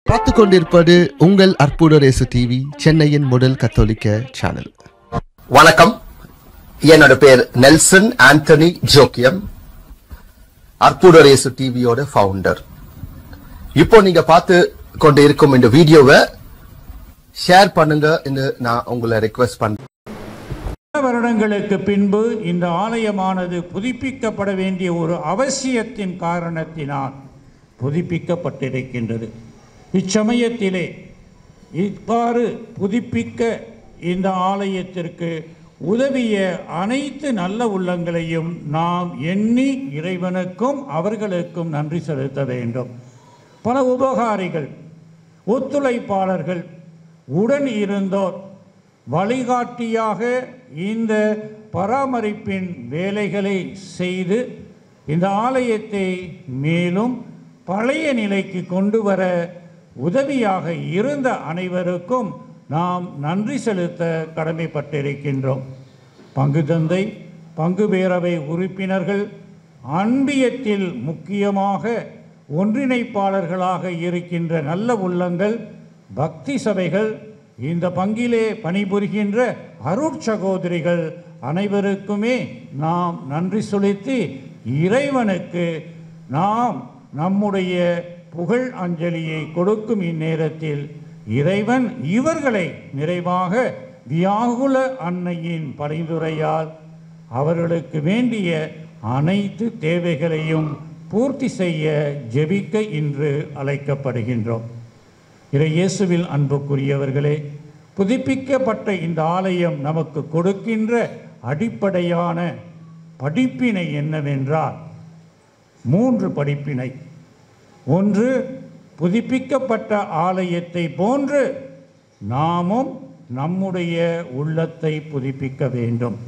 பார்த்து கொண்டிருப்பது உங்கள் அற்புத ரேசு டிவி சென்னையின் முதல் கத்தோலிக்க சேனல் வணக்கம் என்னோட பேர் நெல்சன் ஆண்டனி ஜோக்கியம் அற்புதரேசு டிவியோட ஃபவுண்டர் இப்போ நீங்க பார்த்து கொண்டு இருக்கும் இந்த வீடியோவை ஷேர் பண்ணுங்க நான் உங்களை ரெக்வெஸ்ட் பண்றேன் பல வருடங்களுக்கு பின்பு இந்த ஆலயமானது புதுப்பிக்கப்பட வேண்டிய ஒரு அவசியத்தின் காரணத்தினால் புதுப்பிக்கப்பட்டிருக்கின்றது இச்சமயத்திலே இவ்வாறு புதுப்பிக்க இந்த ஆலயத்திற்கு உதவிய அனைத்து நல்ல உள்ளங்களையும் நாம் எண்ணி இறைவனுக்கும் அவர்களுக்கும் நன்றி செலுத்த வேண்டும் பல உபகாரிகள் ஒத்துழைப்பாளர்கள் உடன் இருந்தோர் வழிகாட்டியாக இந்த பராமரிப்பின் வேலைகளை செய்து இந்த ஆலயத்தை மேலும் பழைய நிலைக்கு கொண்டு வர உதவியாக இருந்த அனைவருக்கும் நாம் நன்றி செலுத்த கடமைப்பட்டிருக்கின்றோம் பங்கு தந்தை பங்கு பேரவை உறுப்பினர்கள் அன்பியத்தில் முக்கியமாக ஒன்றிணைப்பாளர்களாக இருக்கின்ற நல்ல உள்ளங்கள் பக்தி சபைகள் இந்த பங்கிலே பணிபுரிகின்ற அருட்சகோதரிகள் அனைவருக்குமே நாம் நன்றி செலுத்தி இறைவனுக்கு நாம் நம்முடைய புகழ் அஞ்சலியை கொடுக்கும் இந்நேரத்தில் இறைவன் இவர்களை நிறைவாக வியாகுல அன்னையின் பரிந்துரையால் அவர்களுக்கு வேண்டிய அனைத்து தேவைகளையும் பூர்த்தி செய்ய ஜெபிக்க இன்று அழைக்கப்படுகின்றோம் இறை இயேசுவில் அன்புக்குரியவர்களே புதுப்பிக்கப்பட்ட இந்த ஆலயம் நமக்கு கொடுக்கின்ற அடிப்படையான படிப்பினை என்னவென்றால் மூன்று படிப்பினை ஒன்று புதுப்பிக்கப்பட்ட ஆலயத்தை போன்று நாமும் நம்முடைய உள்ளத்தை புதுப்பிக்க வேண்டும்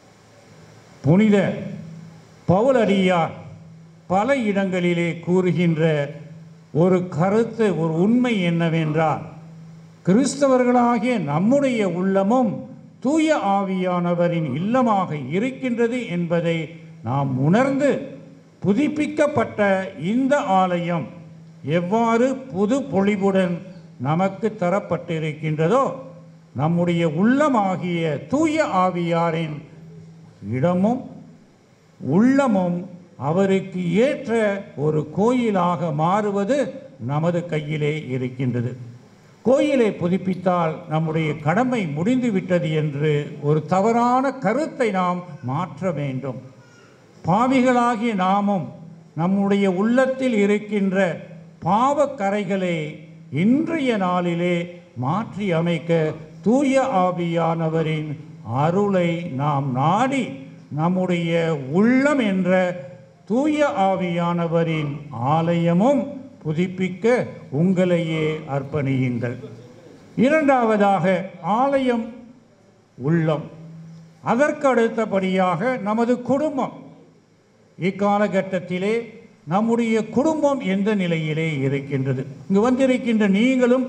புனித பவுலடியார் பல இடங்களிலே கூறுகின்ற ஒரு கருத்து ஒரு உண்மை என்னவென்றால் கிறிஸ்தவர்களாகிய நம்முடைய உள்ளமும் தூய ஆவியானவரின் இல்லமாக இருக்கின்றது என்பதை நாம் உணர்ந்து புதுப்பிக்கப்பட்ட இந்த ஆலயம் எவ்வாறு புது பொழிவுடன் நமக்கு தரப்பட்டிருக்கின்றதோ நம்முடைய உள்ளமாகிய தூய ஆவியாரின் இடமும் உள்ளமும் அவருக்கு ஏற்ற ஒரு கோயிலாக மாறுவது நமது கையிலே இருக்கின்றது கோயிலை புதுப்பித்தால் நம்முடைய கடமை முடிந்துவிட்டது என்று ஒரு தவறான கருத்தை நாம் மாற்ற வேண்டும் பாவிகளாகிய நாமும் நம்முடைய உள்ளத்தில் இருக்கின்ற பாவக்கரைகளை இன்றைய நாளிலே மாற்றி அமைக்க தூய ஆவியானவரின் அருளை நாம் நாடி நம்முடைய உள்ளம் என்ற தூய ஆவியானவரின் ஆலயமும் புதுப்பிக்க உங்களையே அர்ப்பணியுங்கள் இரண்டாவதாக ஆலயம் உள்ளம் அதற்கு அடுத்தபடியாக நமது குடும்பம் இக்காலகட்டத்திலே நம்முடைய குடும்பம் எந்த நிலையிலே இருக்கின்றது இங்கு வந்திருக்கின்ற நீங்களும்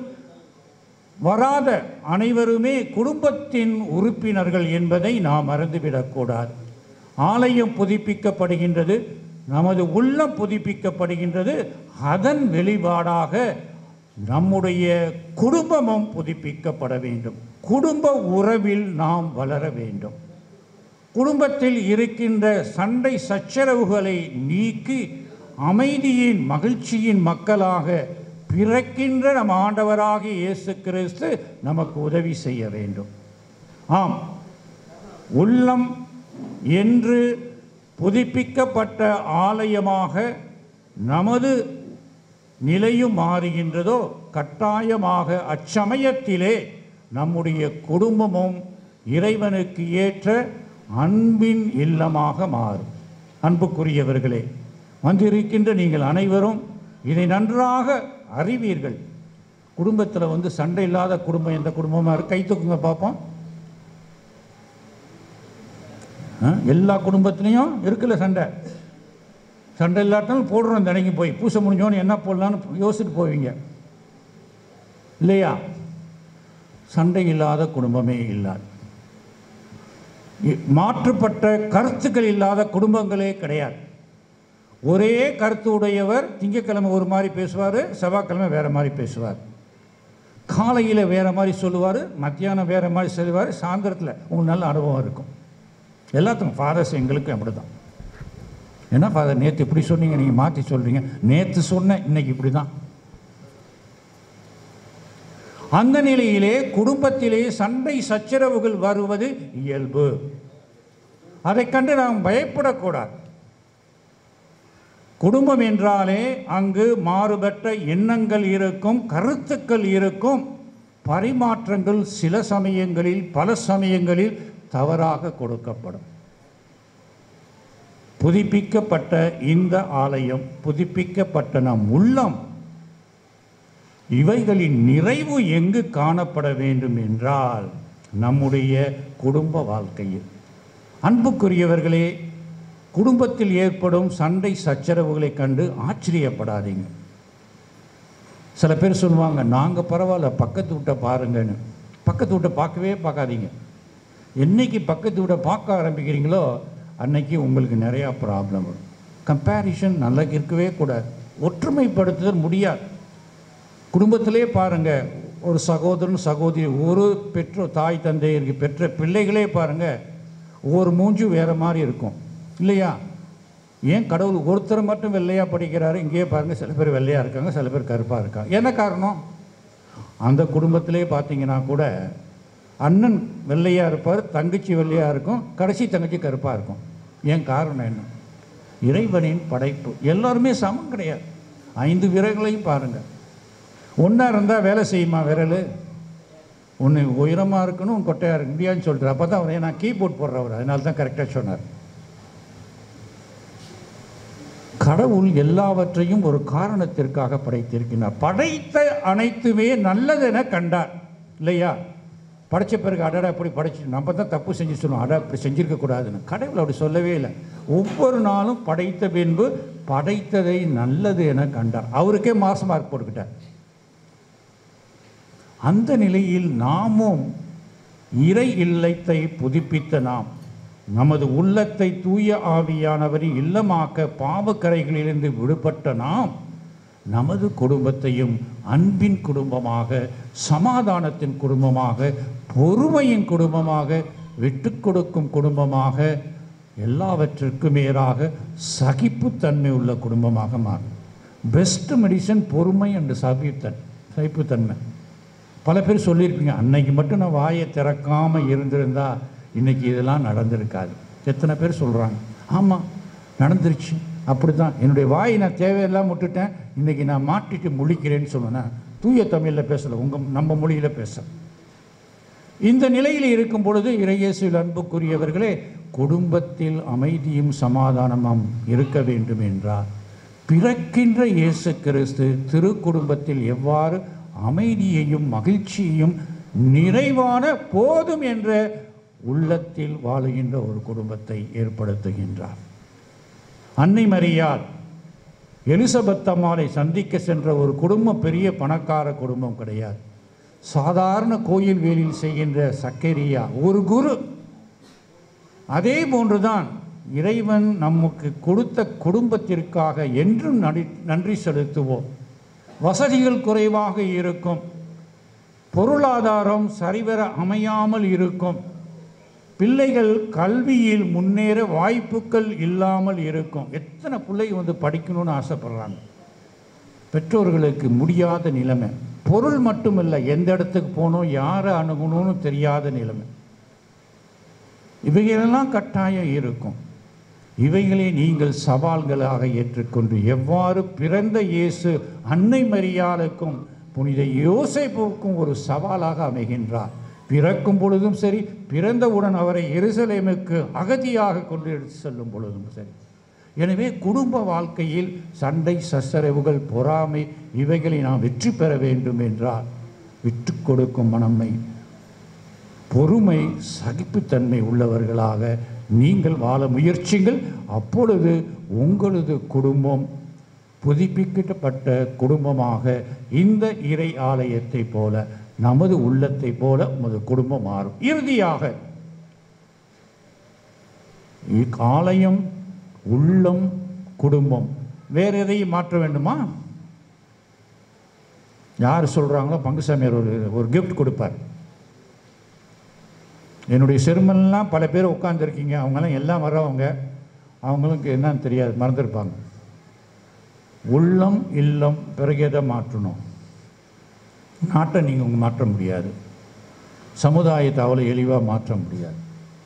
வராத அனைவருமே குடும்பத்தின் உறுப்பினர்கள் என்பதை நாம் மறந்துவிடக்கூடாது ஆலயம் புதுப்பிக்கப்படுகின்றது நமது உள்ளம் புதுப்பிக்கப்படுகின்றது அதன் வெளிப்பாடாக நம்முடைய குடும்பமும் புதுப்பிக்கப்பட வேண்டும் குடும்ப உறவில் நாம் வளர வேண்டும் குடும்பத்தில் இருக்கின்ற சண்டை சச்சரவுகளை நீக்கி அமைதியின் மகிழ்ச்சியின் மக்களாக பிறக்கின்ற நம் ஆண்டவராகிய இயேசு கிறிஸ்து நமக்கு உதவி செய்ய வேண்டும் ஆம் உள்ளம் என்று புதுப்பிக்கப்பட்ட ஆலயமாக நமது நிலையும் மாறுகின்றதோ கட்டாயமாக அச்சமயத்திலே நம்முடைய குடும்பமும் இறைவனுக்கு ஏற்ற அன்பின் இல்லமாக மாறும் அன்புக்குரியவர்களே வந்திருக்கின்ற நீங்கள் அனைவரும் இதை நன்றாக அறிவீர்கள் குடும்பத்தில் வந்து சண்டை இல்லாத குடும்பம் எந்த குடும்பமாக இருக்கு கை தூக்குங்க பார்ப்போம் ஆ, எல்லா குடும்பத்துலேயும் இருக்குல்ல சண்டை சண்டை இல்லாட்டாலும் போடுறோம் தினைக்கு போய் பூசை முடிஞ்சோன்னு என்ன போடலான்னு யோசிச்சுட்டு போவீங்க இல்லையா சண்டை இல்லாத குடும்பமே இல்லாது இ- மாற்றுப்பட்ட கருத்துக்கள் இல்லாத குடும்பங்களே கிடையாது ஒரே கருத்து உடையவர் திங்கக்கிழமை ஒரு மாதிரி பேசுவார் செவ்வாய்க்கிழமை வேற மாதிரி பேசுவார் காலையில் வேற மாதிரி சொல்லுவார் மத்தியானம் வேற மாதிரி சொல்லுவார் சாயந்தரத்தில் உங்களுக்கு நல்ல அனுபவம் இருக்கும் எல்லாத்துக்கும் ஃபாதர்ஸ் எங்களுக்கு அப்படி தான் என்ன ஃபாதர் நேற்று இப்படி சொன்னீங்க நீங்கள் மாற்றி சொல்கிறீங்க நேற்று சொன்னேன் இன்னைக்கு இப்படி தான் அந்த நிலையிலே குடும்பத்திலே சண்டை சச்சரவுகள் வருவது இயல்பு அதைக் கண்டு நாம் பயப்படக்கூடாது குடும்பம் என்றாலே அங்கு மாறுபட்ட எண்ணங்கள் இருக்கும் கருத்துக்கள் இருக்கும் பரிமாற்றங்கள் சில சமயங்களில் பல சமயங்களில் தவறாக கொடுக்கப்படும் புதுப்பிக்கப்பட்ட இந்த ஆலயம் புதுப்பிக்கப்பட்ட நம் உள்ளம் இவைகளின் நிறைவு எங்கு காணப்பட வேண்டும் என்றால் நம்முடைய குடும்ப வாழ்க்கையில் அன்புக்குரியவர்களே குடும்பத்தில் ஏற்படும் சண்டை சச்சரவுகளை கண்டு ஆச்சரியப்படாதீங்க சில பேர் சொல்லுவாங்க நாங்கள் பரவாயில்ல பக்கத்து வீட்டை பாருங்கன்னு பக்கத்து வீட்டை பார்க்கவே பார்க்காதீங்க என்னைக்கு பக்கத்து வீட்டை பார்க்க ஆரம்பிக்கிறீங்களோ அன்னைக்கு உங்களுக்கு நிறையா ப்ராப்ளம் வரும் கம்பேரிஷன் நல்லா இருக்கவே கூடாது ஒற்றுமைப்படுத்துதல் முடியாது குடும்பத்திலே பாருங்க ஒரு சகோதரன் சகோதரி ஒரு பெற்றோர் தாய் தந்தையருக்கு பெற்ற பிள்ளைகளே பாருங்க ஒவ்வொரு மூஞ்சும் வேற மாதிரி இருக்கும் இல்லையா ஏன் கடவுள் ஒருத்தர் மட்டும் வெள்ளையா படிக்கிறாரு இங்கேயே பாருங்க சில பேர் வெள்ளையா இருக்காங்க சில பேர் கருப்பா இருக்காங்க என்ன காரணம் அந்த குடும்பத்திலே பார்த்தீங்கன்னா கூட அண்ணன் வெள்ளையா இருப்பார் தங்கச்சி வெள்ளையா இருக்கும் கடைசி தங்கச்சி கருப்பா இருக்கும் ஏன் காரணம் என்ன இறைவனின் படைப்பு எல்லாருமே சமம் கிடையாது ஐந்து விரல்களையும் பாருங்க ஒன்றா இருந்தால் வேலை செய்யுமா விரல் ஒன்று உயரமாக இருக்கணும் கொட்டையாக இருக்க முடியாதுன்னு சொல்லிட்டு அப்போ தான் அவர் நான் கீபோர்ட் போடுறவர் அதனால தான் கரெக்டாக சொன்னார் கடவுள் எல்லாவற்றையும் ஒரு காரணத்திற்காக படைத்திருக்கிறார் படைத்த அனைத்துமே நல்லதென கண்டார் இல்லையா படைச்ச பிறகு அடடா இப்படி படைச்சு நம்ம தான் தப்பு செஞ்சு சொல்லுவோம் அடா இப்படி செஞ்சிருக்க கூடாதுன்னு கடவுள் அப்படி சொல்லவே இல்லை ஒவ்வொரு நாளும் படைத்த பின்பு படைத்ததை நல்லது என கண்டார் அவருக்கே மாச மார்க் போட்டுக்கிட்டார் அந்த நிலையில் நாமும் இறை இல்லத்தை புதுப்பித்த நாம் நமது உள்ளத்தை தூய ஆவியானவரின் இல்லமாக்க பாவக்கரைகளிலிருந்து விடுபட்ட நாம் நமது குடும்பத்தையும் அன்பின் குடும்பமாக சமாதானத்தின் குடும்பமாக பொறுமையின் குடும்பமாக விட்டு கொடுக்கும் குடும்பமாக எல்லாவற்றிற்கும் மேலாக சகிப்புத்தன்மை உள்ள குடும்பமாக மாறும் பெஸ்ட் மெடிசன் பொறுமை அண்டு சகிப்புத்தன் சகிப்புத்தன்மை பல பேர் சொல்லியிருப்பீங்க அன்னைக்கு மட்டும் நான் வாயை திறக்காம இருந்திருந்தா இன்னைக்கு இதெல்லாம் நடந்திருக்காது எத்தனை பேர் சொல்கிறாங்க ஆமாம் நடந்துருச்சு அப்படி தான் என்னுடைய வாயை நான் தேவையெல்லாம் விட்டுட்டேன் இன்னைக்கு நான் மாட்டிட்டு முழிக்கிறேன்னு சொன்னேன்னா தூய தமிழில் பேசலை உங்கள் நம்ம மொழியில் பேச இந்த நிலையில் இருக்கும் பொழுது இறையேசுவில் அன்புக்குரியவர்களே குடும்பத்தில் அமைதியும் சமாதானமும் இருக்க வேண்டும் என்றார் பிறக்கின்ற இயேசு கிறிஸ்து திரு குடும்பத்தில் எவ்வாறு அமைதியையும் மகிழ்ச்சியையும் நிறைவான போதும் என்ற உள்ளத்தில் வாழுகின்ற ஒரு குடும்பத்தை ஏற்படுத்துகின்றார் அன்னை மரியாள் எலிசபெத் அம்மாளை சந்திக்க சென்ற ஒரு குடும்பம் பெரிய பணக்கார குடும்பம் கிடையாது சாதாரண கோயில் வேலில் செய்கின்ற சக்கரியா ஒரு குரு அதே போன்றுதான் இறைவன் நமக்கு கொடுத்த குடும்பத்திற்காக என்றும் நடி நன்றி செலுத்துவோம் வசதிகள் குறைவாக இருக்கும் பொருளாதாரம் சரிவர அமையாமல் இருக்கும் பிள்ளைகள் கல்வியில் முன்னேற வாய்ப்புகள் இல்லாமல் இருக்கும் எத்தனை பிள்ளைங்க வந்து படிக்கணும்னு ஆசைப்படுறாங்க பெற்றோர்களுக்கு முடியாத நிலைமை பொருள் மட்டுமில்லை எந்த இடத்துக்கு போகணும் யாரை அணுகணும்னு தெரியாத நிலைமை இவைகளெல்லாம் கட்டாயம் இருக்கும் இவைகளை நீங்கள் சவால்களாக ஏற்றுக்கொண்டு எவ்வாறு பிறந்த இயேசு அன்னை மரியாளுக்கும் புனித யோசேப்புக்கும் ஒரு சவாலாக அமைகின்றார் பிறக்கும் பொழுதும் சரி பிறந்தவுடன் அவரை எருசலேமுக்கு அகதியாக கொண்டு எடுத்து செல்லும் பொழுதும் சரி எனவே குடும்ப வாழ்க்கையில் சண்டை சச்சரவுகள் பொறாமை இவைகளை நாம் வெற்றி பெற வேண்டும் என்றால் விட்டு கொடுக்கும் மனமை பொறுமை சகிப்புத்தன்மை உள்ளவர்களாக நீங்கள் வாழ முயற்சிங்கள் அப்பொழுது உங்களது குடும்பம் புதுப்பிக்கப்பட்ட குடும்பமாக இந்த இறை ஆலயத்தை போல நமது உள்ளத்தை போல உமது குடும்பம் மாறும் இறுதியாக ஆலயம் உள்ளம் குடும்பம் வேறு எதையும் மாற்ற வேண்டுமா யார் சொல்கிறாங்களோ பங்குசாமியார் ஒரு ஒரு கிஃப்ட் கொடுப்பார் என்னுடைய செருமெல்லாம் பல பேர் உட்காந்துருக்கீங்க அவங்கெல்லாம் எல்லாம் வர்றவங்க அவங்களுக்கு என்னன்னு தெரியாது மறந்துருப்பாங்க உள்ளம் இல்லம் பிறகு எதை மாற்றணும் நாட்டை நீங்கள் மாற்ற முடியாது சமுதாயத்தை அவ்வளோ எளிவாக மாற்ற முடியாது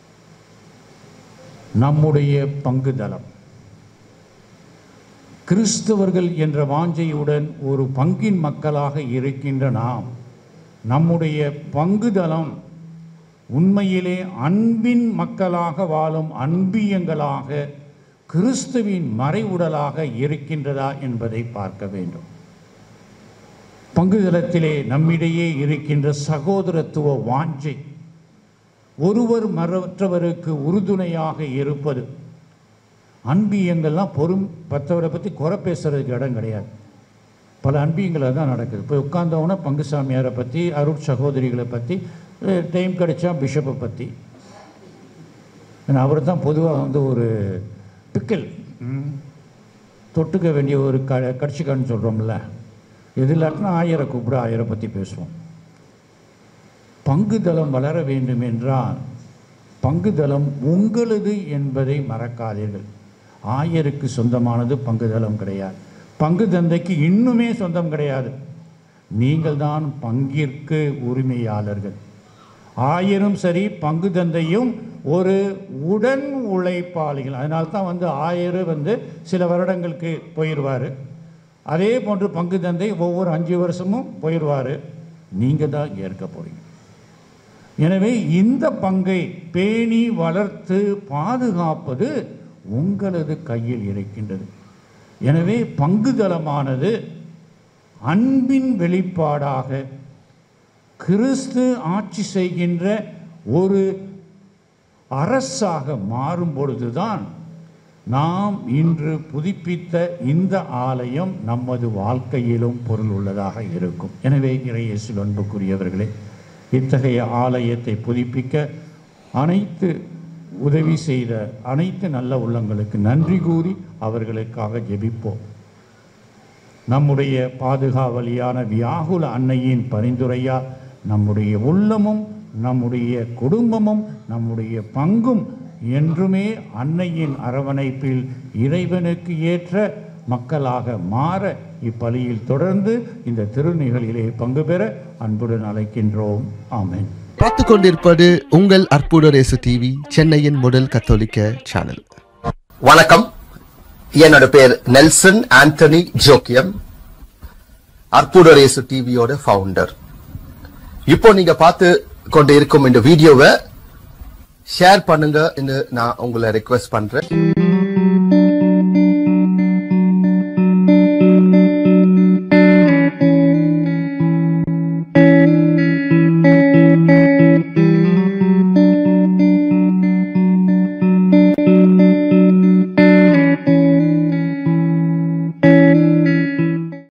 நம்முடைய பங்குதளம் கிறிஸ்தவர்கள் என்ற வாஞ்சையுடன் ஒரு பங்கின் மக்களாக இருக்கின்ற நாம் நம்முடைய பங்குதளம் உண்மையிலே அன்பின் மக்களாக வாழும் அன்பியங்களாக கிறிஸ்துவின் மறைவுடலாக இருக்கின்றதா என்பதை பார்க்க வேண்டும் பங்குதளத்திலே நம்மிடையே இருக்கின்ற சகோதரத்துவ வாஞ்சை ஒருவர் மற்றவருக்கு உறுதுணையாக இருப்பது அன்பியங்கள்லாம் பொறும் மற்றவரை பற்றி குறை பேசுறதுக்கு இடம் கிடையாது பல அன்பியங்களை தான் நடக்குது இப்போ உட்கார்ந்தவொன்னே பங்குசாமியாரை பற்றி அருட் சகோதரிகளை பற்றி டைம் கிடைச்சா பிஷப்பை பற்றி அவர் தான் பொதுவாக வந்து ஒரு பிக்கல் தொட்டுக்க வேண்டிய ஒரு க கட்சிக்கான்னு சொல்கிறோம்ல எது இல்லாட்டினா ஆயிரம் கூப்பிட ஆயிரம் பற்றி பேசுவோம் பங்குதளம் வளர வேண்டும் என்றால் பங்குதளம் உங்களது என்பதை மறக்காதீர்கள் ஆயருக்கு சொந்தமானது பங்குதளம் கிடையாது பங்கு தந்தைக்கு இன்னுமே சொந்தம் கிடையாது நீங்கள் தான் பங்கிற்கு உரிமையாளர்கள் ஆயரும் சரி பங்கு தந்தையும் ஒரு உடன் உழைப்பாளிகள் அதனால தான் வந்து ஆயர் வந்து சில வருடங்களுக்கு போயிடுவார் அதே போன்று பங்கு தந்தை ஒவ்வொரு அஞ்சு வருஷமும் போயிடுவார் நீங்கள் தான் ஏற்க போகிறீங்க எனவே இந்த பங்கை பேணி வளர்த்து பாதுகாப்பது உங்களது கையில் இருக்கின்றது எனவே பங்குதளமானது அன்பின் வெளிப்பாடாக கிறிஸ்து ஆட்சி செய்கின்ற ஒரு அரசாக மாறும் பொழுதுதான் நாம் இன்று புதுப்பித்த இந்த ஆலயம் நமது வாழ்க்கையிலும் பொருள் உள்ளதாக இருக்கும் எனவே இறையேசில் அன்புக்குரியவர்களே இத்தகைய ஆலயத்தை புதுப்பிக்க அனைத்து உதவி செய்த அனைத்து நல்ல உள்ளங்களுக்கு நன்றி கூறி அவர்களுக்காக ஜெபிப்போம் நம்முடைய பாதுகாவலியான வியாகுல அன்னையின் பரிந்துரையா நம்முடைய உள்ளமும் நம்முடைய குடும்பமும் நம்முடைய பங்கும் என்றுமே அன்னையின் அரவணைப்பில் இறைவனுக்கு ஏற்ற மக்களாக மாற இப்பலியில் தொடர்ந்து இந்த திருநிகழிலே பங்கு பெற அன்புடன் அழைக்கின்றோம் ஆமென் பார்த்து கொண்டிருப்பது உங்கள் அற்புத ரேசு டிவி சென்னையின் முதல் கத்தோலிக்க சேனல் வணக்கம் என்னோட பேர் நெல்சன் ஆண்டனி ஜோக்கியம் அற்புதரேசு டிவியோட ஃபவுண்டர் இப்போ நீங்க பார்த்து கொண்டு இருக்கும் இந்த வீடியோவை ஷேர் பண்ணுங்க நான் உங்களை ரெக்வெஸ்ட் பண்றேன்